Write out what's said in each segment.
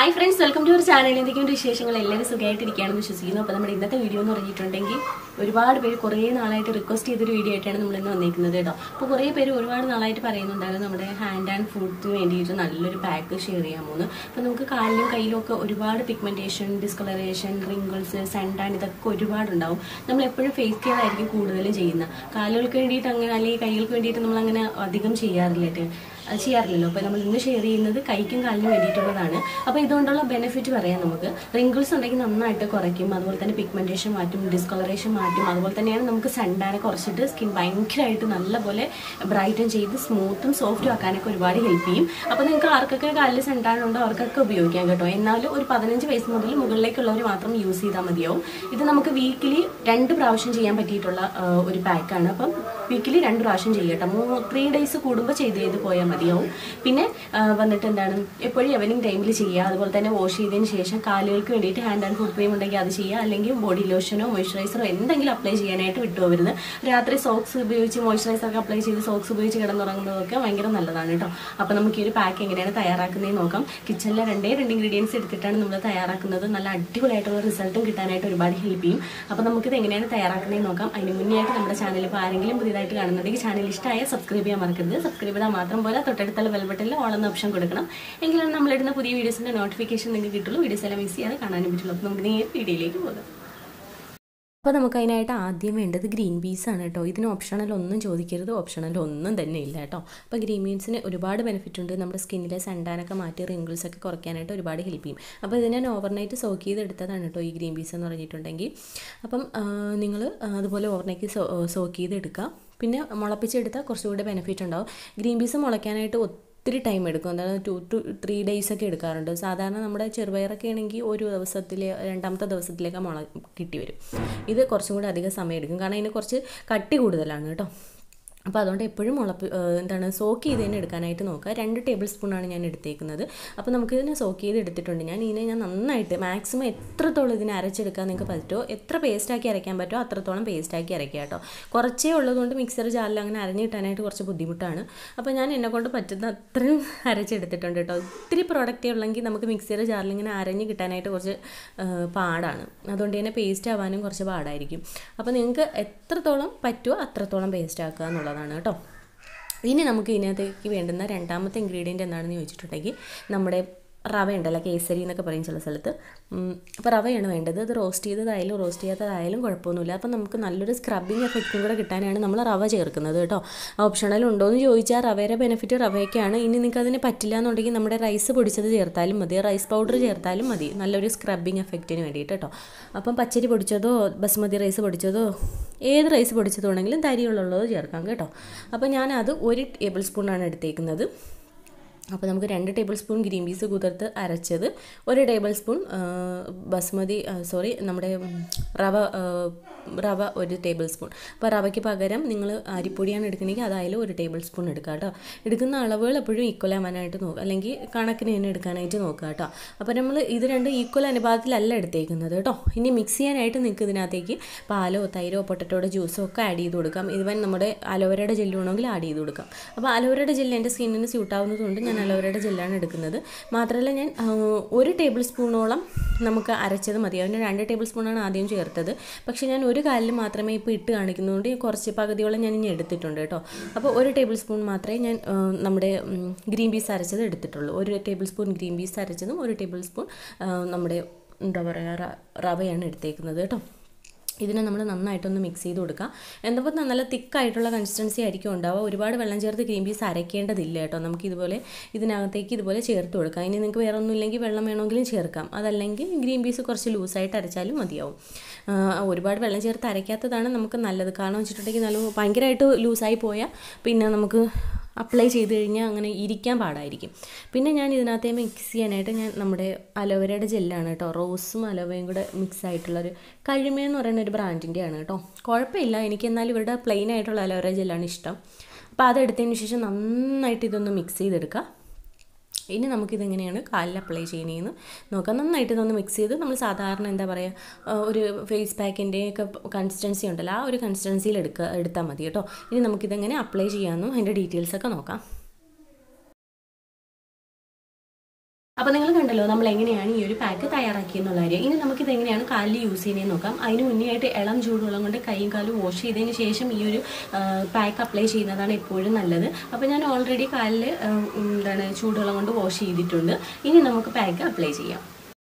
Hi friends welcome to our channel എന്തൊക്കെയുണ്ട് വിശേഷങ്ങൾ എല്ലാവരും സുഖമായിട്ടിരിക്കുകയാണെന്ന് വിശ്വസിക്കുന്നു അപ്പോൾ നമ്മുടെ ഇന്നത്തെ വീഡിയോ എന്ന് പറഞ്ഞിട്ടുണ്ടെങ്കിൽ ഒരുപാട് പേര് കുറേ നാളായിട്ട് റിക്വസ്റ്റ് ചെയ്തൊരു വീഡിയോ ആയിട്ടാണ് നമ്മൾ ഇന്ന് വന്നിരിക്കുന്നത് കേട്ടോ അപ്പോൾ കുറേ പേര് ഒരുപാട് നാളായിട്ട് പറയുന്നുണ്ടായിരുന്നു നമ്മുടെ ഹാൻഡ് ആൻഡ് ഫുഡിന് വേണ്ടിയിട്ട് നല്ലൊരു പാക്ക് ഷെയർ ചെയ്യാമോന്ന് അപ്പോൾ നമുക്ക് കാലിലും കയ്യിലും ഒക്കെ ഒരുപാട് പിഗ്മെൻറ്റേഷൻ ഡിസ്കളറേഷൻ റിങ്കിൾസ് സൺടാൻ ഇതൊക്കെ ഒരുപാടുണ്ടാവും നമ്മൾ എപ്പോഴും ഫേസ് കെയർ ആയിരിക്കും കൂടുതലും ചെയ്യുന്നത് കാലുകൾക്ക് വേണ്ടിയിട്ട് അങ്ങനെ അല്ലെങ്കിൽ കൈകൾക്ക് വേണ്ടിയിട്ട് നമ്മൾ അങ്ങനെ അധികം ചെയ്യാറില്ല ട്ടോ. അത് ചെയ്യാറില്ലല്ലോ അപ്പോൾ നമ്മൾ ഇന്ന് ഷെയർ ചെയ്യുന്നത് കൈക്കും കാലിനും വേണ്ടിയിട്ടുള്ളതാണ് അപ്പോൾ ഇതുകൊണ്ടുള്ള ബെനിഫിറ്റ് പറയാം നമുക്ക് റിങ്കിൾസ് ഉണ്ടെങ്കിൽ നന്നായിട്ട് കുറയ്ക്കും അതുപോലെ തന്നെ പിഗ്മെന്റേഷൻ മാറ്റും ഡിസ്കളറേഷൻ മാറ്റും അതുപോലെ തന്നെയാണ് നമുക്ക് സൺഡാനെ കുറച്ചിട്ട് സ്കിൻ ഭയങ്കരമായിട്ട് നല്ലപോലെ ബ്രൈറ്റൻ ചെയ്ത് സ്മൂത്തും സോഫ്റ്റും ആക്കാനൊക്കെ ഒരുപാട് ഹെൽപ്പ് ചെയ്യും അപ്പോൾ നിങ്ങൾക്ക് ആർക്കൊക്കെ കാലിൽ സൺഡാൻ ഉണ്ടോ അവർക്കൊക്കെ ഉപയോഗിക്കാം കേട്ടോ എന്നാലും ഒരു പതിനഞ്ച് വയസ്സ് മുതൽ മുകളിലേക്കുള്ളവർ മാത്രം യൂസ് ചെയ്താൽ മതിയാവും ഇത് നമുക്ക് വീക്കിലി രണ്ട് പ്രാവശ്യം ചെയ്യാൻ പറ്റിയിട്ടുള്ള ആ, ഒരു പാക്കാണ് അപ്പം വീക്കിലി രണ്ട് പ്രാവശ്യം ചെയ്യട്ടെ മൂ ത്രീ ഡേയ്സ് കൂടുമ്പോൾ ചെയ്ത് ചെയ്ത് പോയാൽ മതിയാവും പിന്നെ ആ, വന്നിട്ട് എന്താണ് എപ്പോഴും ഈവനിങ് ടൈമിൽ ചെയ്യുക അതുപോലെ തന്നെ വാഷ് ചെയ്തതിന് ശേഷം കാലുകൾക്ക് വേണ്ടിയിട്ട് ഹാൻഡ് ആൻഡ് ഫുഡ് ക്രീം ഉണ്ടെങ്കിൽ അത് ചെയ്യുക അല്ലെങ്കിൽ ബോഡി ലോഷനോ മോയ്സ്ചറൈസറോ എന്തെങ്കിലും അപ്ലൈ ചെയ്യാനായിട്ട് വിട്ടുപോകരുത് രാത്രി സോക്സ് ഉപയോഗിച്ച് മോയ്സ്ചറൈസർ ഒക്കെ അപ്ലൈ ചെയ്ത് സോക്സ് ഉപയോഗിച്ച് കിടന്നുറങ്ങുന്നതൊക്കെ ഭയങ്കര നല്ലതാണ് കേട്ടോ അപ്പോൾ നമുക്ക് ഈ ഒരു പാക്ക് എങ്ങനെയാണ് തയ്യാറാക്കുന്നതെന്ന് നോക്കാം കിച്ചണിലെ രണ്ടേ രണ്ട് ഇൻഗ്രീഡിയൻസ് എടുത്തിട്ടാണ് നമ്മൾ തയ്യാറാക്കുന്നത് നല്ല അടിപൊളിയായിട്ടുള്ള റിസൾട്ടും കിട്ടാനായിട്ട് ഒരുപാട് ഹെൽപ്പ് ചെയ്യും അപ്പോൾ നമുക്കിത് എങ്ങനെയാണ് തയ്യാറാക്കുന്നതെന്ന് നോക്കാം അതിന് മുന്നേ ആയിട്ട് നമ്മുടെ ചാനൽ ഇപ്പോൾ ആരെങ്കിലും പുതിയതായിട്ട് കാണുന്നുണ്ടെങ്കിൽ ചാനൽ ഇഷ്ടമായ സബ്സ്ക്രൈബ് ചെയ്യാൻ മറക്കരുത് സബ്സ്ക്രൈബ് ചെയ്താൽ മാത്രം പോലെ തൊട്ടടുത്തുള്ള ബെൽബട്ടനിൽ ഓൾ എന്ന ഓപ്ഷൻ കൊടുക്കണം എങ്കിലാണ് നമ്മളിടുന്ന പുതിയ വീഡിയോസിന്റെ നോട്ടിഫിക്കേഷൻ നിങ്ങൾക്ക് കിട്ടുള്ളൂ വീഡിയോസ് എല്ലാം മിസ് ചെയ്യാതെ കാണാനും പറ്റുള്ളൂ അപ്പോൾ നമുക്ക് നേരെ വീഡിയോയിലേക്ക് പോകാം അപ്പോൾ നമുക്ക് അതിനായിട്ട് ആദ്യം വേണ്ടത് ഗ്രീൻ പീസ് ആണ് കേട്ടോ ഇതിന് ഓപ്ഷണൽ ഒന്നും ചോദിക്കരുത് ഓപ്ഷണൽ ഒന്നും തന്നെ ഇല്ല കേട്ടോ അപ്പോൾ ഗ്രീൻ ബീൻസിന് ഒരുപാട് ബെനിഫിറ്റ് ഉണ്ട് നമ്മുടെ സ്കിന്നിലെ സണ്ടാനൊക്കെ മാറ്റി റിങ്കിൾസ് ഒക്കെ കുറയ്ക്കാനായിട്ട് ഒരുപാട് ഹെൽപ്പ് ചെയ്യും അപ്പോൾ ഇത് ഞാൻ ഓവർനൈറ്റ് സോക്ക് ചെയ്തെടുത്തതാണ് കേട്ടോ ഈ ഗ്രീൻ പീസ് എന്ന് പറഞ്ഞിട്ടുണ്ടെങ്കിൽ അപ്പം നിങ്ങൾ അതുപോലെ ഓവർനൈറ്റ് സോ സോക്ക് ചെയ്തെടുക്കുക പിന്നെ മുളപ്പിച്ചെടുത്താൽ കുറച്ചുകൂടി ബെനിഫിറ്റ് ഉണ്ടാവും ഗ്രീൻ പീസ് മുളയ്ക്കാനായിട്ട് ഒത്തിരി ടൈം എടുക്കും അതായത് ടു ടു ത്രീ ഡേയ്സ് ഒക്കെ എടുക്കാറുണ്ട് സാധാരണ നമ്മുടെ ചെറുപയറൊക്കെ ആണെങ്കിൽ ഒരു ദിവസത്തിൽ രണ്ടാമത്തെ ദിവസത്തിലേക്ക് മുള കിട്ടി വരും ഇത് കുറച്ചും കൂടി അധികം സമയം എടുക്കും കാരണം ഇതിന് കുറച്ച് കട്ടി കൂടുതലാണ് കേട്ടോ അപ്പോൾ അതുകൊണ്ട് എപ്പോഴും മുളപ്പ് ഏഹ് എന്താണ് സോക്ക് ചെയ്ത് തന്നെ എടുക്കാനായിട്ട് നോക്കുക രണ്ട് ടേബിൾ സ്പൂണാണ് ഞാൻ എടുത്തേക്കുന്നത് അപ്പോൾ നമുക്ക് ഇതിനെ സോക്ക് ചെയ്ത് എടുത്തിട്ടുണ്ട് ഞാൻ ഇതിനെ ഞാൻ നന്നായിട്ട് മാക്സിമം എത്രത്തോളം ഇതിനെ അരച്ചെടുക്കാൻ നിങ്ങൾക്ക് പറ്റുമോ എത്ര പേസ്റ്റാക്കി അരയ്ക്കാൻ പറ്റുമോ അത്രത്തോളം പേസ്റ്റാക്കി അരയ്ക്കുക കേട്ടോ കുറച്ചേ ഉള്ളതുകൊണ്ട് മിക്സർ ജാറിൽ അങ്ങനെ അരഞ്ഞ് കിട്ടാനായിട്ട് കുറച്ച് ബുദ്ധിമുട്ടാണ് അപ്പോൾ ഞാൻ എന്നെ കൊണ്ട് പറ്റുന്ന അത്രയും അരച്ചെടുത്തിട്ടുണ്ട് കേട്ടോ ഒത്തിരി പ്രോഡക്റ്റ് ഉള്ളെങ്കിൽ നമുക്ക് മിക്സിയുടെ ജാറിൽ ഇങ്ങനെ അരഞ്ഞ് കിട്ടാനായിട്ട് കുറച്ച് ഏഹ് പാടാണ് അതുകൊണ്ട് തന്നെ പേസ്റ്റ് ആവാനും കുറച്ച് പാടായിരിക്കും അപ്പോൾ നിങ്ങൾക്ക് എത്രത്തോളം പറ്റുമോ അത്രത്തോളം പേസ്റ്റ് ആക്കുക എന്നുള്ളതാണ് കേട്ടോ ഇനി നമുക്ക് ഇതിനകത്തേക്ക് വേണ്ടുന്ന രണ്ടാമത്തെ ഇൻഗ്രീഡിയൻറ്റ് എന്താണെന്ന് ചോദിച്ചിട്ടുണ്ടെങ്കിൽ നമ്മുടെ റവ ഉണ്ടല്ലോ കേസരി എന്നൊക്കെ പറയും ചില സ്ഥലത്ത് ഉം, അപ്പോൾ റവയാണ് വേണ്ടത് അത് റോസ്റ്റ് ചെയ്തതായാലും റോസ്റ്റ് ചെയ്യാത്തതായാലും കുഴപ്പമൊന്നുമില്ല അപ്പോൾ നമുക്ക് നല്ലൊരു സ്ക്രബിങ് എഫക്റ്റും കൂടെ കിട്ടാനാണ് നമ്മൾ റവ ചേർക്കുന്നത് കേട്ടോ ഓപ്ഷണൽ ഉണ്ടോ എന്ന് ചോദിച്ചാൽ റവയുടെ ബെനിഫിറ്റ് റവയൊക്കെയാണ് ഇനി നിങ്ങൾക്ക് അതിന് പറ്റില്ല എന്നുണ്ടെങ്കിൽ നമ്മുടെ റൈസ് പൊടിച്ചത് ചേർത്താലും മതി റൈസ് പൗഡർ ചേർത്താലും മതി നല്ലൊരു സ്ക്രബിങ് എഫക്റ്റിന് വേണ്ടിയിട്ട് കേട്ടോ അപ്പം പച്ചരി പൊടിച്ചതോ ബസ്മതി റൈസ് പൊടിച്ചതോ ഏത് റൈസ് പൊടിച്ചതാണെങ്കിലും തരിയുള്ളത് ചേർക്കാം കേട്ടോ അപ്പോൾ ഞാനത് ഒരു ടേബിൾ സ്പൂണാണ് എടുത്തേക്കുന്നത് അപ്പോൾ നമുക്ക് രണ്ട് ടേബിൾ സ്പൂൺ ഗ്രീൻ പീസ് കുതിർത്ത് അരച്ചത് ഒരു ടേബിൾ സ്പൂൺ ആ, ബസ്മതി സോറി നമ്മുടെ ഉം, റവ ആ, റവ ഒരു ടേബിൾ സ്പൂൺ അപ്പോൾ റവയ്ക്ക് പകരം നിങ്ങൾ അരിപ്പൊടിയാണ് എടുക്കണമെങ്കിൽ അതായാലും ഒരു ടേബിൾ സ്പൂൺ എടുക്കുക കേട്ടോ എടുക്കുന്ന അളവുകൾ എപ്പോഴും ഈക്വൽ ആവാനായിട്ട് നോക്കുക അല്ലെങ്കിൽ കണക്കിന് തന്നെ എടുക്കാനായിട്ട് നോക്കുക കേട്ടോ അപ്പോൾ നമ്മൾ ഇത് രണ്ട് ഈക്വൽ അനുപാതത്തിലല്ല എടുത്തേക്കുന്നത് കേട്ടോ ഇനി മിക്സ് ചെയ്യാനായിട്ട് നിങ്ങൾക്ക് ഇതിനകത്തേക്ക് പാലോ തൈരോ പൊട്ടറ്റോയുടെ ജ്യൂസോ ഒക്കെ ആഡ് ചെയ്ത് കൊടുക്കാം ഇവൻ നമ്മുടെ അലോവേരയുടെ ജെല്ല് വേണമെങ്കിൽ ആഡ് ചെയ്ത് കൊടുക്കാം അപ്പോൾ അലോവേരയുടെ ജെല്ല് എൻ്റെ സ്കിന്നിന് സ്യൂട്ട് ആവുന്നതുകൊണ്ട് ഞാൻ അലോവേരയുടെ ജെല്ലാണ് എടുക്കുന്നത് മാത്രമല്ല ഞാൻ ആ, ഒരു ടേബിൾ സ്പൂണോളം നമുക്ക് അരച്ചത് മതി അതിന് രണ്ട് ടേബിൾ സ്പൂണാണ് ആദ്യം ചേർത്തത് പക്ഷേ ഞാൻ ഒരു കാലിൽ മാത്രമേ ഇപ്പോൾ ഇട്ട് കാണിക്കുന്നതുകൊണ്ട് കുറച്ച് പകുതിയോളം ഞാൻ ഇനി എടുത്തിട്ടുണ്ട് കേട്ടോ അപ്പോൾ ഒരു ടേബിൾ സ്പൂൺ മാത്രമേ ഞാൻ ആ, നമ്മുടെ ഉം, ഗ്രീൻ പീസ് അരച്ചത് എടുത്തിട്ടുള്ളൂ ഒരു ടേബിൾ സ്പൂൺ ഗ്രീൻ പീസ് അരച്ചതും ഒരു ടേബിൾ സ്പൂൺ ആ, നമ്മുടെ എന്താ പറയുക റ- റവയാണ് എടുത്തേക്കുന്നത് കേട്ടോ ഇതിനെ നമ്മൾ നന്നായിട്ടൊന്ന് മിക്സ് ചെയ്ത് കൊടുക്കുക എന്നപ്പോൾ നല്ല തിക്കായിട്ടുള്ള കൺസിസ്റ്റൻസി ആയിരിക്കും ഉണ്ടാവുക ഒരുപാട് വെള്ളം ചേർത്ത് ക്രീം പീസ് അരയ്ക്കേണ്ടതില്ല കേട്ടോ നമുക്ക് ഇതുപോലെ ഇതിനകത്തേക്ക് ഇതുപോലെ ചേർത്ത് കൊടുക്കാം ഇനി നിങ്ങൾക്ക് വേറെ ഒന്നും ഇല്ലെങ്കിൽ വെള്ളം വേണമെങ്കിലും ചേർക്കാം അതല്ലെങ്കിൽ ഗ്രീൻ പീസ് കുറച്ച് ലൂസായിട്ട് അരച്ചാലും മതിയാവും ആ, ഒരുപാട് വെള്ളം ചേർത്ത് അരയ്ക്കാത്തതാണ് നമുക്ക് നല്ലത് കാരണം വെച്ചിട്ടുണ്ടെങ്കിൽ നല്ല ഭയങ്കരമായിട്ട് ലൂസായി പോയാൽ പിന്നെ നമുക്ക് അപ്ലൈ ചെയ്ത് കഴിഞ്ഞാൽ അങ്ങനെ ഇരിക്കാൻ പാടായിരിക്കും പിന്നെ ഞാൻ ഇതിനകത്തെ മിക്സ് ചെയ്യാനായിട്ട് ഞാൻ നമ്മുടെ അലോവേരയുടെ ജെല്ലാണ് കേട്ടോ റോസും അലോവയും കൂടെ മിക്സ് ആയിട്ടുള്ളൊരു കഴിമ എന്ന് പറയുന്ന ഒരു ബ്രാൻഡിൻ്റെ ആണ് കേട്ടോ കുഴപ്പമില്ല എനിക്ക് എന്നാലും ഇവരുടെ പ്ലെയിൻ ആയിട്ടുള്ള അലോവേര ജെല്ലാണ് ഇഷ്ടം അപ്പോൾ അതെടുത്തതിന് ശേഷം നന്നായിട്ട് ഇതൊന്ന് മിക്സ് ചെയ്തെടുക്കുക ഇനി നമുക്കിതെങ്ങനെയാണ് കാലിൽ അപ്ലൈ ചെയ്യണേന്ന് നോക്കാം നന്നായിട്ട് ഇതൊന്ന് മിക്സ് ചെയ്ത് നമ്മൾ സാധാരണ എന്താ പറയുക ആ, ഒരു ഫേസ് പാക്കിൻ്റെ ഒക്കെ കൺസിസ്റ്റൻസി ഉണ്ടല്ലോ ആ ഒരു കൺസിസ്റ്റൻസിയിൽ എടുക്കുക എടുത്താൽ മതി കേട്ടോ ഇനി നമുക്കിതെങ്ങനെ അപ്ലൈ ചെയ്യാമെന്നും അതിൻ്റെ ഡീറ്റെയിൽസ് ഒക്കെ നോക്കാം അപ്പോൾ നിങ്ങൾ കണ്ടല്ലോ നമ്മൾ എങ്ങനെയാണ് ഈ ഒരു പാക്ക് തയ്യാറാക്കിയെന്നുള്ള കാര്യം ഇനി നമുക്കിത് എങ്ങനെയാണ് കാലിൽ യൂസ് ചെയ്യുന്നതെന്ന് നോക്കാം അതിന് മുന്നേ ആയിട്ട് ഇളം ചൂടുവെള്ളം കൊണ്ട് കൈയും കാലും വാഷ് ചെയ്തതിന് ശേഷം ഈ ഒരു പാക്ക് അപ്ലൈ ചെയ്യുന്നതാണ് എപ്പോഴും നല്ലത് അപ്പോൾ ഞാൻ ഓൾറെഡി കാലിൽ എന്താണ് ചൂടുവെള്ളം കൊണ്ട് വാഷ് ചെയ്തിട്ടുണ്ട് ഇനി നമുക്ക് പാക്ക് അപ്ലൈ ചെയ്യാം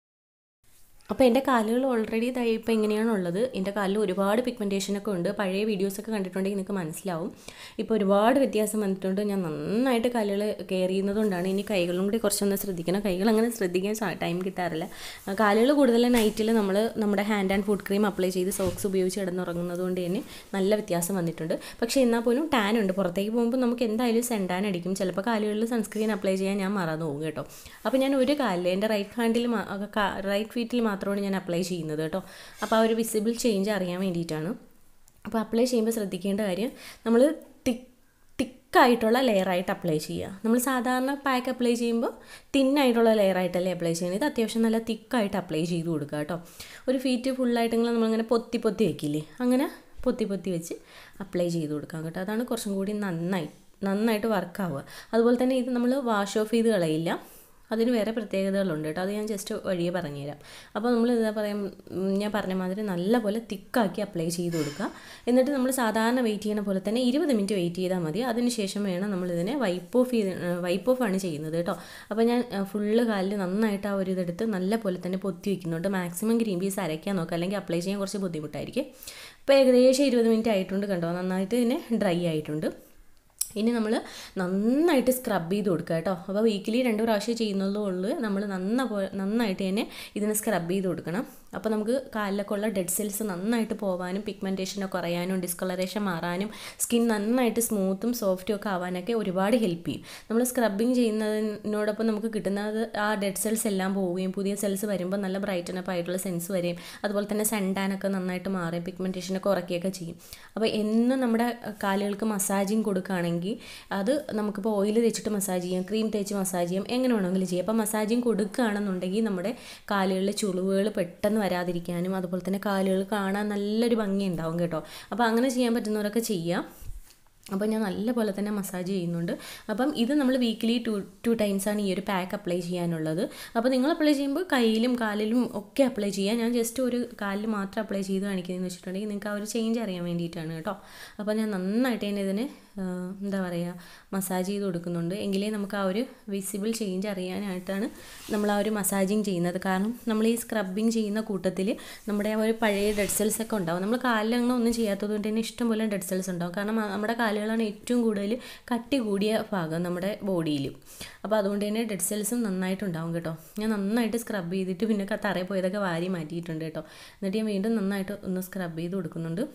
അപ്പോൾ എൻ്റെ കാലുകൾ ഓൾറെഡി ഇതായി ഇപ്പോൾ എങ്ങനെയാണുള്ളത് എൻ്റെ കാലിൽ ഒരുപാട് പിഗ്മെൻറ്റേഷനൊക്കെ ഉണ്ട് പഴയ വീഡിയോസൊക്കെ കണ്ടിട്ടുണ്ടെങ്കിൽ നിങ്ങൾക്ക് മനസ്സിലാവും ഇപ്പോൾ ഒരുപാട് വ്യത്യാസം വന്നിട്ടുണ്ട് ഞാൻ നന്നായിട്ട് കാലുകൾ കെയർ ചെയ്യുന്നതുകൊണ്ടാണ് ഇനി കൈകളും കൂടി കുറച്ചൊന്ന് ശ്രദ്ധിക്കണം കൈകൾ അങ്ങനെ ശ്രദ്ധിക്കാൻ ടൈം കിട്ടാറില്ല കാലുകൾ കൂടുതൽ നൈറ്റിൽ നമ്മൾ നമ്മുടെ hand and foot cream apply ചെയ്ത് സോക്സ് ഉപയോഗിച്ച് കിടന്നുറങ്ങുന്നത് കൊണ്ട് തന്നെ നല്ല വ്യത്യാസം വന്നിട്ടുണ്ട് പക്ഷേ എന്നാൽ പോലും ടാൻ ഉണ്ട് പുറത്തേക്ക് പോകുമ്പോൾ നമുക്ക് എന്തായാലും സെൻഡാൻ അടിക്കും ചിലപ്പോൾ കാലുകളിൽ സൺസ്ക്രീൻ അപ്ലൈ ചെയ്യാൻ ഞാൻ മറന്നു പോകും കേട്ടോ അപ്പോൾ ഞാൻ ഒരു കാലിൽ എൻ്റെ റൈറ്റ് ഹാൻഡിൽ റൈറ്റ് ഫീറ്റിൽ മാത്രമാണ് ഞാൻ അപ്ലൈ ചെയ്യുന്നത് കേട്ടോ അപ്പോൾ ആ ഒരു വിസിബിൾ ചേഞ്ച് അറിയാൻ വേണ്ടിയിട്ടാണ് അപ്പോൾ അപ്ലൈ ചെയ്യുമ്പോൾ ശ്രദ്ധിക്കേണ്ട കാര്യം നമ്മൾ തിക്ക് തിക്കായിട്ടുള്ള ലെയറായിട്ട് അപ്ലൈ ചെയ്യുക നമ്മൾ സാധാരണ പാക്ക് അപ്ലൈ ചെയ്യുമ്പോൾ തിന്നായിട്ടുള്ള ലെയറായിട്ടല്ലേ അപ്ലൈ ചെയ്യുന്നത് ഇത് അത്യാവശ്യം നല്ല തിക്കായിട്ട് അപ്ലൈ ചെയ്ത് കൊടുക്കുക കേട്ടോ ഒരു ഫീറ്റ് ഫുള്ളായിട്ടെങ്കിലും നമ്മളിങ്ങനെ പൊത്തി പൊത്തി വെക്കില്ലേ അങ്ങനെ പൊത്തി പൊത്തി വെച്ച് അപ്ലൈ ചെയ്ത് കൊടുക്കാം കേട്ടോ അതാണ് കുറച്ചും കൂടി നന്നായി നന്നായിട്ട് വർക്കാവുക അതുപോലെ തന്നെ ഇത് നമ്മൾ വാഷ് ഓഫ് ചെയ്ത് കളയില്ല അതിന് വേറെ പ്രത്യേകതകളുണ്ട് കേട്ടോ അത് ഞാൻ ജസ്റ്റ് വഴിയെ പറഞ്ഞുതരാം അപ്പോൾ നമ്മൾ എന്താ പറയാം ഞാൻ പറഞ്ഞ മാതിരി നല്ലപോലെ തിക്കാക്കി അപ്ലൈ ചെയ്ത് കൊടുക്കുക എന്നിട്ട് നമ്മൾ സാധാരണ വെയിറ്റ് ചെയ്യുന്ന പോലെ തന്നെ ഇരുപത് മിനിറ്റ് വെയിറ്റ് ചെയ്താൽ മതി അതിനുശേഷം വേണം നമ്മളിതിനെ വൈപ്പ് ഓഫ് ചെയ്ത് വൈപ്പ് ഓഫ് ആണ് ചെയ്യുന്നത് കേട്ടോ അപ്പോൾ ഞാൻ ഫുള്ള് കാലിൽ നന്നായിട്ട് ആ ഒരു ഇതെടുത്ത് നല്ല പോലെ തന്നെ പൊത്തി വയ്ക്കുന്നുണ്ട് മാക്സിമം ഗ്രീൻ പീസ് അരയ്ക്കാൻ നോക്കുക അല്ലെങ്കിൽ അപ്ലൈ ചെയ്യാൻ കുറച്ച് ബുദ്ധിമുട്ടായിരിക്കും ഇപ്പോൾ ഏകദേശം ഇരുപത് മിനിറ്റ് ആയിട്ടുണ്ട് കണ്ടോ നന്നായിട്ട് ഇതിനെ ഡ്രൈ ആയിട്ടുണ്ട് ഇനി നമ്മൾ നന്നായിട്ട് സ്ക്രബ് ചെയ്ത് കൊടുക്കുക കേട്ടോ അപ്പോൾ വീക്കിലി രണ്ട് പ്രാവശ്യം ചെയ്യുന്നതേ ഉള്ളൂ നമ്മൾ നന്ന പോ നന്നായിട്ട് തന്നെ ഇതിനെ സ്ക്രബ് ചെയ്ത് കൊടുക്കണം അപ്പോൾ നമുക്ക് കാലിലൊക്കെ ഉള്ള ഡെഡ് സെൽസ് നന്നായിട്ട് പോകാനും പിഗ്മെൻറ്റേഷനൊക്കെ കുറയാനും ഡിസ്കളറേഷൻ മാറാനും സ്കിൻ നന്നായിട്ട് സ്മൂത്തും സോഫ്റ്റും ഒക്കെ ആവാനൊക്കെ ഒരുപാട് ഹെൽപ്പ് ചെയ്യും നമ്മൾ സ്ക്രബിങ് ചെയ്യുന്നതിനോടൊപ്പം നമുക്ക് കിട്ടുന്നത് ആ ഡെഡ് സെൽസ് എല്ലാം പോവുകയും പുതിയ സെൽസ് വരുമ്പോൾ നല്ല ബ്രൈറ്റൻ അപ്പ് ആയിട്ടുള്ള സെൻസ് വരെയും അതുപോലെ തന്നെ സൺടാനൊക്കെ നന്നായിട്ട് മാറുകയും പിഗ്മെൻറ്റേഷനൊക്കെ കുറയ്ക്കുകയൊക്കെ ചെയ്യും അപ്പോൾ എന്നും നമ്മുടെ കാലുകൾക്ക് മസാജിങ് കൊടുക്കുകയാണെങ്കിൽ അത് നമുക്കിപ്പോൾ ഓയിൽ തേച്ചിട്ട് മസാജ് ചെയ്യാം ക്രീം തേച്ച് മസാജ് ചെയ്യാം എങ്ങനെ വേണമെങ്കിലും ചെയ്യാം അപ്പോൾ മസാജിങ് കൊടുക്കുകയാണെന്നുണ്ടെങ്കിൽ നമ്മുടെ കാലുകളിലെ ചുളിവുകൾ പെട്ടെന്ന് വരാതിരിക്കാനും അതുപോലെ തന്നെ കാലുകൾ കാണാൻ നല്ലൊരു ഭംഗി ഉണ്ടാവും കേട്ടോ അപ്പോൾ അങ്ങനെ ചെയ്യാൻ പറ്റുന്നവരൊക്കെ ചെയ്യാം അപ്പോൾ ഞാൻ നല്ലപോലെ തന്നെ മസാജ് ചെയ്യുന്നുണ്ട് അപ്പം ഇത് നമ്മൾ വീക്കിലി ടു ടു ടൈംസാണ് ഈ ഒരു പാക്ക് അപ്ലൈ ചെയ്യാനുള്ളത് അപ്പോൾ നിങ്ങൾ അപ്ലൈ ചെയ്യുമ്പോൾ കയ്യിലും കാലിലും ഒക്കെ അപ്ലൈ ചെയ്യുക ഞാൻ ജസ്റ്റ് ഒരു കാലിൽ മാത്രം അപ്ലൈ ചെയ്ത് കാണിക്കുന്നതെന്ന് വെച്ചിട്ടുണ്ടെങ്കിൽ നിങ്ങൾക്ക് ആ ഒരു ചേഞ്ച് അറിയാൻ വേണ്ടിയിട്ടാണ് കേട്ടോ അപ്പോൾ ഞാൻ നന്നായിട്ട് തന്നെ ഇതിന് എന്താ പറയുക മസാജ് ചെയ്ത് കൊടുക്കുന്നുണ്ട് എങ്കിലേ നമുക്ക് ആ ഒരു വിസിബിൾ ചേഞ്ച് അറിയാനായിട്ടാണ് നമ്മൾ ആ ഒരു മസാജിങ് ചെയ്യുന്നത് കാരണം നമ്മൾ ഈ സ്ക്രബിങ് ചെയ്യുന്ന കൂട്ടത്തിൽ നമ്മുടെ ആ ഒരു പഴയ ഡെഡ് സെൽസ് ഒക്കെ ഉണ്ടാവും നമ്മൾ കാലിൽ അങ്ങനെ ഒന്നും ചെയ്യാത്തത് കൊണ്ട് തന്നെ ഇഷ്ടംപോലെ ഡെഡ് സെൽസ് ഉണ്ടാവും കാരണം നമ്മുടെ കാലുകളാണ് ഏറ്റവും കൂടുതൽ കട്ടി കൂടിയ ഭാഗം നമ്മുടെ ബോഡിയിൽ അപ്പോൾ അതുകൊണ്ട് തന്നെ ഡെഡ് സെൽസും നന്നായിട്ടുണ്ടാവും കേട്ടോ ഞാൻ നന്നായിട്ട് സ്ക്രബ് ചെയ്തിട്ട് പിന്നെ തറയിൽ പോയതൊക്കെ വാരി മാറ്റിയിട്ടുണ്ട് കേട്ടോ എന്നിട്ട് ഞാൻ വീണ്ടും നന്നായിട്ട് ഒന്ന് സ്ക്രബ് ചെയ്ത് കൊടുക്കുന്നുണ്ട്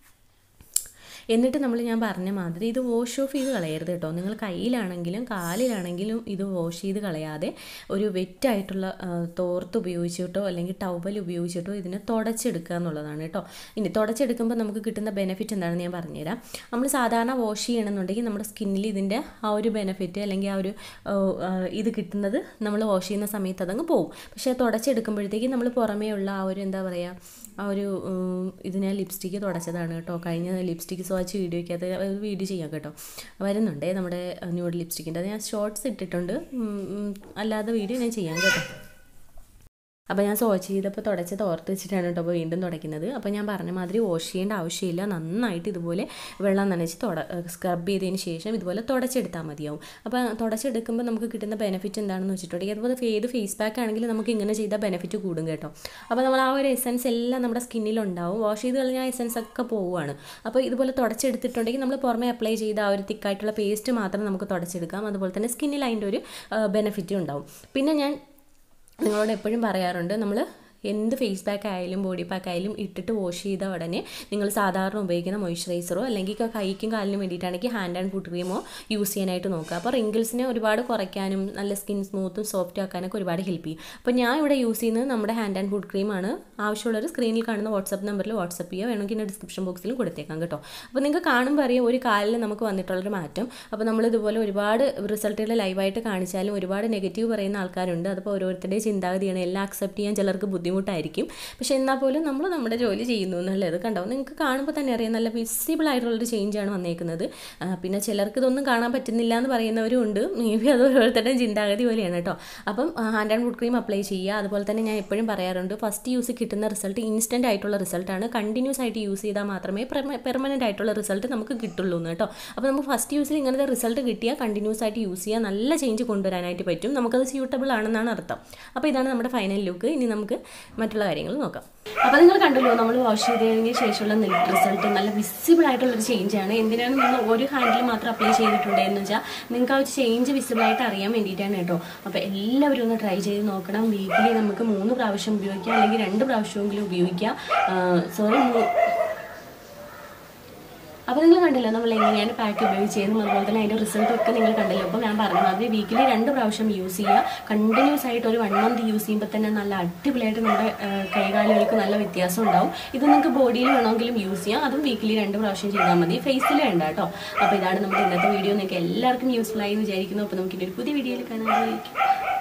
എന്നിട്ട് നമ്മൾ ഞാൻ പറഞ്ഞ മാതിരി ഇത് വാഷ് ഓഫ് ചെയ്ത് കളയരുത് കേട്ടോ നിങ്ങൾ കയ്യിലാണെങ്കിലും കാലിലാണെങ്കിലും ഇത് വാഷ് ചെയ്ത് കളയാതെ ഒരു വെറ്റായിട്ടുള്ള തോർത്ത് ഉപയോഗിച്ചിട്ടോ അല്ലെങ്കിൽ ടവൽ ഉപയോഗിച്ചിട്ടോ ഇതിനെ തുടച്ചെടുക്കുക എന്നുള്ളതാണ് കേട്ടോ ഇനി തുടച്ചെടുക്കുമ്പോൾ നമുക്ക് കിട്ടുന്ന ബെനിഫിറ്റ് എന്താണെന്ന് ഞാൻ പറഞ്ഞുതരാം നമ്മൾ സാധാരണ വാഷ് ചെയ്യണമെന്നുണ്ടെങ്കിൽ നമ്മുടെ സ്കിന്നിൽ ഇതിൻ്റെ ആ ഒരു ബെനിഫിറ്റ് അല്ലെങ്കിൽ ആ ഒരു ഇത് കിട്ടുന്നത് നമ്മൾ വാഷ് ചെയ്യുന്ന സമയത്ത് അതങ്ങ് പോകും പക്ഷേ തുടച്ചെടുക്കുമ്പോഴത്തേക്ക് നമ്മൾ പുറമേ ഉള്ള ആ ഒരു എന്താ പറയുക ആ ഒരു ഇത് ഞാൻ ലിപ്സ്റ്റിക്ക് തുടച്ചതാണ് കേട്ടോ കഴിഞ്ഞ ലിപ്സ്റ്റിക്ക് സ്വാച്ച് വീഡിയോയ്ക്കകത്ത് വീഡിയോ ചെയ്യാം കേട്ടോ വരുന്നുണ്ടേ നമ്മുടെ ന്യൂഡ് ലിപ്സ്റ്റിക്കിൻ്റെ അത് ഞാൻ ഷോർട്സ് ഇട്ടിട്ടുണ്ട് അല്ലാതെ വീഡിയോ ഞാൻ ചെയ്യാം കേട്ടോ അപ്പോൾ ഞാൻ സോച്ച് ചെയ്തപ്പോൾ തുടച്ച് തോർത്ത് വെച്ചിട്ടാണ് കേട്ടോ അപ്പോൾ വീണ്ടും തുടയ്ക്കുന്നത് അപ്പോൾ ഞാൻ പറഞ്ഞ മാതിരി വാഷ് ചെയ്യേണ്ട ആവശ്യമില്ല നന്നായിട്ട് ഇതുപോലെ വെള്ളം നനച്ച് തുട സ്ക്രബ് ചെയ്തതിന് ശേഷം ഇതുപോലെ തുടച്ചെടുത്താൽ മതിയാവും അപ്പോൾ തുടച്ചെടുക്കുമ്പോൾ നമുക്ക് കിട്ടുന്ന ബെനിഫിറ്റ് എന്താണെന്ന് വെച്ചിട്ടുണ്ടെങ്കിൽ അതുപോലെ ഏത് ഫേസ് പാക്ക് ആണെങ്കിലും നമുക്ക് ഇങ്ങനെ ചെയ്താൽ ബെനിഫിറ്റ് കൂടും കേട്ടോ അപ്പോൾ നമ്മൾ ആ ഒരു എസൻസ് എല്ലാം നമ്മുടെ സ്കിന്നിലുണ്ടാവും വാഷ് ചെയ്ത് കഴിഞ്ഞാൽ എസൻസ് ഒക്കെ പോവുകയാണ് അപ്പോൾ ഇതുപോലെ തുടച്ചെടുത്തിട്ടുണ്ടെങ്കിൽ നമ്മൾ പുറമെ അപ്ലൈ ചെയ്ത ആ ഒരു തിക്കായിട്ടുള്ള പേസ്റ്റ് മാത്രം നമുക്ക് തുടച്ചെടുക്കാം അതുപോലെ തന്നെ സ്കിന്നിൽ അതിൻ്റെ ഒരു ബെനിഫിറ്റ് ഉണ്ടാവും പിന്നെ ഞാൻ നിങ്ങളോട് എപ്പോഴും പറയാറുണ്ട് നമ്മൾ എന്ത് ഫേസ് പാക്ക് ആയാലും ബോഡി പാക്ക് ആയാലും ഇട്ടിട്ട് വാഷ് ചെയ്ത ഉടനെ നിങ്ങൾ സാധാരണ ഉപയോഗിക്കുന്ന മോയ്സ്ചറൈസറോ അല്ലെങ്കിൽ കൈക്കും കാലിനും വേണ്ടിയിട്ടാണെങ്കിൽ ഹാൻഡ് ആൻഡ് ഫുഡ് ക്രീമോ യൂസ് ചെയ്യാനായിട്ട് നോക്കുക അപ്പോൾ റിങ്കിൾസിനെ ഒരുപാട് കുറയ്ക്കാനും നല്ല സ്കിൻ സ്മൂത്തും സോഫ്റ്റും ആക്കാനൊക്കെ ഒരുപാട് ഹെൽപ്പ് ചെയ്യും അപ്പോൾ ഞാൻ ഇവിടെ യൂസ് ചെയ്യുന്നത് നമ്മുടെ ഹാൻഡ് ആൻഡ് ഫുഡ് ക്രീമാണ് ആവശ്യമുള്ളൊരു സ്ക്രീനിൽ കാണുന്ന വാട്സപ്പ് നമ്പറിൽ വാട്സപ്പ് ചെയ്യുക വേണമെങ്കിൽ എൻ്റെ ഡിസ്ക്രിപ്ഷൻ ബോക്സിലും കൊടുത്തേക്കാം കേട്ടോ അപ്പോൾ നിങ്ങൾക്ക് കാണുമ്പോൾ അറിയാം ഒരു കാലിൽ നമുക്ക് വന്നിട്ടുള്ളൊരു മാറ്റം അപ്പോൾ നമ്മൾ ഇതുപോലെ ഒരുപാട് റിസൾട്ടുകൾ ലൈവായിട്ട് കാണിച്ചാലും ഒരുപാട് നെഗറ്റീവ് പറയുന്ന ആൾക്കാരുണ്ട് അതിപ്പോൾ ഓരോരുത്തരുടെയും ചിന്താഗതിയാണ് എല്ലാം അക്സെപ്റ്റ് ചെയ്യാൻ ചിലർക്ക് ബുദ്ധിമുട്ട് ബുദ്ധിമുട്ടായിരിക്കും പക്ഷേ എന്നാൽ പോലും നമ്മൾ നമ്മുടെ ജോലി ചെയ്യുന്നു എന്നുള്ളത് കണ്ടോ നിങ്ങൾക്ക് കാണുമ്പോൾ തന്നെ അറിയാം നല്ല വിസിബിൾ ആയിട്ടുള്ളൊരു ചേഞ്ചാണ് വന്നേക്കുന്നത് ആ, പിന്നെ ചിലർക്ക് ഇതൊന്നും കാണാൻ പറ്റുന്നില്ല എന്ന് പറയുന്നവരും ഉണ്ട് മേ ബി അത് ഓരോരുത്തരുടെയും ചിന്താഗതി പോലെയാണ് കേട്ടോ അപ്പം hand and foot cream apply ചെയ്യുക അതുപോലെ തന്നെ ഞാൻ എപ്പോഴും പറയാറുണ്ട് ഫസ്റ്റ് യൂസ് കിട്ടുന്ന റിസൾട്ട് ഇൻസ്റ്റൻ്റ് ആയിട്ടുള്ള റിസൾട്ടാണ് കണ്ടിന്യൂസ് ആയിട്ട് യൂസ് ചെയ്താൽ മാത്രമേ പെർമനൻ്റ് ആയിട്ടുള്ള റിസൾട്ട് നമുക്ക് കിട്ടുള്ളൂ എന്ന് കേട്ടോ അപ്പോൾ നമുക്ക് ഫസ്റ്റ് യൂസിൽ ഇങ്ങനത്തെ റിസൾട്ട് കിട്ടിയാൽ കണ്ടിന്യൂസ് ആയിട്ട് യൂസ് ചെയ്യുക നല്ല ചേഞ്ച് കൊണ്ടുവരാനായിട്ട് പറ്റും നമുക്കത് സ്യൂട്ടബിൾ ആണെന്നാണ് അർത്ഥം അപ്പോൾ ഇതാണ് നമ്മുടെ ഫൈനൽ ലുക്ക് ഇനി നമുക്ക് മറ്റുള്ള കാര്യങ്ങൾ നോക്കാം അപ്പോൾ നിങ്ങൾ കണ്ടല്ലോ നമ്മൾ വാഷ് ചെയ്തതിന് ശേഷമുള്ള റിസൾട്ട് നല്ല വിസിബിൾ ആയിട്ടുള്ള ഒരു ചേഞ്ച് ആണ് എന്തിനാണ് നിങ്ങൾ ഒരു ഹാൻഡിൽ മാത്രം അപ്ലൈ ചെയ്തിട്ടുണ്ട് എന്ന് വെച്ചാൽ നിങ്ങൾക്ക് ആ ഒരു ചേഞ്ച് വിസിബിൾ ആയിട്ട് അറിയാൻ വേണ്ടിയിട്ടാണ് കേട്ടോ അപ്പോൾ എല്ലാവരും ഒന്ന് ട്രൈ ചെയ്ത് നോക്കണം വീക്കിലി നമുക്ക് മൂന്ന് പ്രാവശ്യം ഉപയോഗിക്കാം അല്ലെങ്കിൽ രണ്ട് പ്രാവശ്യമെങ്കിലും ഉപയോഗിക്കാം സോറി അപ്പോൾ നിങ്ങൾ കണ്ടല്ലോ നമ്മൾ എങ്ങനെയാണ് പാക്ക് ഉപയോഗിച്ച് ചെയ്യുന്നത് അതുപോലെ തന്നെ അതിൻ്റെ റിസൾട്ട് ഒക്കെ നിങ്ങൾ കണ്ടല്ലോ അപ്പോൾ ഞാൻ പറഞ്ഞ മാതിരി വീക്കിലി രണ്ട് പ്രാവശ്യം യൂസ് ചെയ്യുക കണ്ടിന്യൂസ് ആയിട്ട് ഒരു വൺ മന്ത് യൂസ് ചെയ്യുമ്പോൾ തന്നെ നല്ല അടിപൊളിയായിട്ട് നമ്മുടെ ആ, കൈകാലുകൾക്ക് നല്ല വ്യത്യാസം ഉണ്ടാവും ഇത് നിങ്ങൾക്ക് ബോഡിയിൽ വേണമെങ്കിലും യൂസ് ചെയ്യാം അതും വീക്കിലി രണ്ട് പ്രാവശ്യം ചെയ്താൽ മതി ഫേസിൽ വേണ്ട കേട്ടോ അപ്പോൾ ഇതാണ് നമ്മുടെ ഇന്നത്തെ വീഡിയോ നിങ്ങൾക്ക് എല്ലാവർക്കും യൂസ്ഫുൾ ആയി എന്ന് വിചാരിക്കുന്നു അപ്പോൾ നമുക്ക് ഇനി ഒരു പുതിയ വീഡിയോയിൽ കാണാൻ